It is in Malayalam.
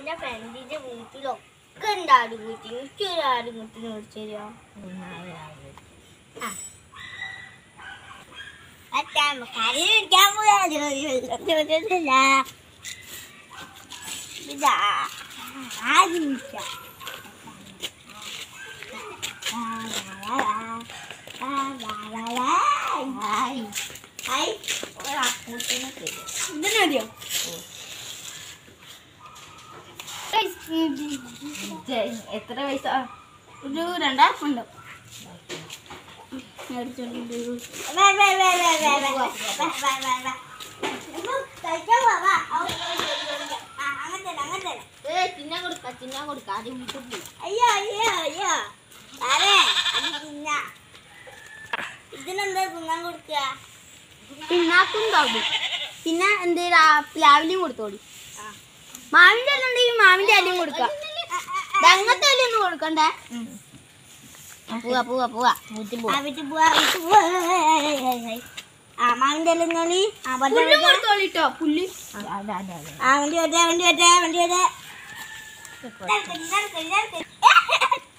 എന്റെ ഫ്രണ്ടിന്റെ വീട്ടിലൊക്കെ ഉണ്ട് ആടുകുട്ടി എനിക്ക് ഒരു ആടുകുട്ടിനെ മേടിച്ചു തരുമോ അച്ഛാ കറി മേടിക്കാൻ പോയാ ഇതാ ആദിമിക്ക ഇതിനറിയോ എത്ര പൈസ ഒരു രണ്ടായിരം ഉണ്ട് തിന്നാൻ കൊടുക്ക തിന്നാൻ കൊടുക്ക അത് വീട്ടിൽ പോയി അയ്യോ അയ്യോ അയ്യോ അതെ അത് തിന്ന ഇതിനെന്താ തിന്നാൻ കൊടുക്കുക പിന്നാക്കുണ്ടാവും പിന്നെ എന്തേലും പ്ലാവിലും കൊടുത്തോളി മാവിന്റെ എല്ലാം ഉണ്ടെങ്കിൽ മാവിന്റെ അലിയും കൊടുക്കാം അങ്ങനത്തെ അലി ഒന്നും കൊടുക്കണ്ടേ പോവാ പോവാ പോവാ വീട്ടിൽ ആ വീട്ടിൽ പോവാ വീട്ടിൽ പോവാ ആ മാവിന്റെ എല്ലാം നോളി ആ പറ്റ പുല്ലും കൊടുത്തോളിട്ടോ പുല്ല് ആ വണ്ടി വരട്ടെ വണ്ടി വരട്ടെ വണ്ടി വരട്ടെ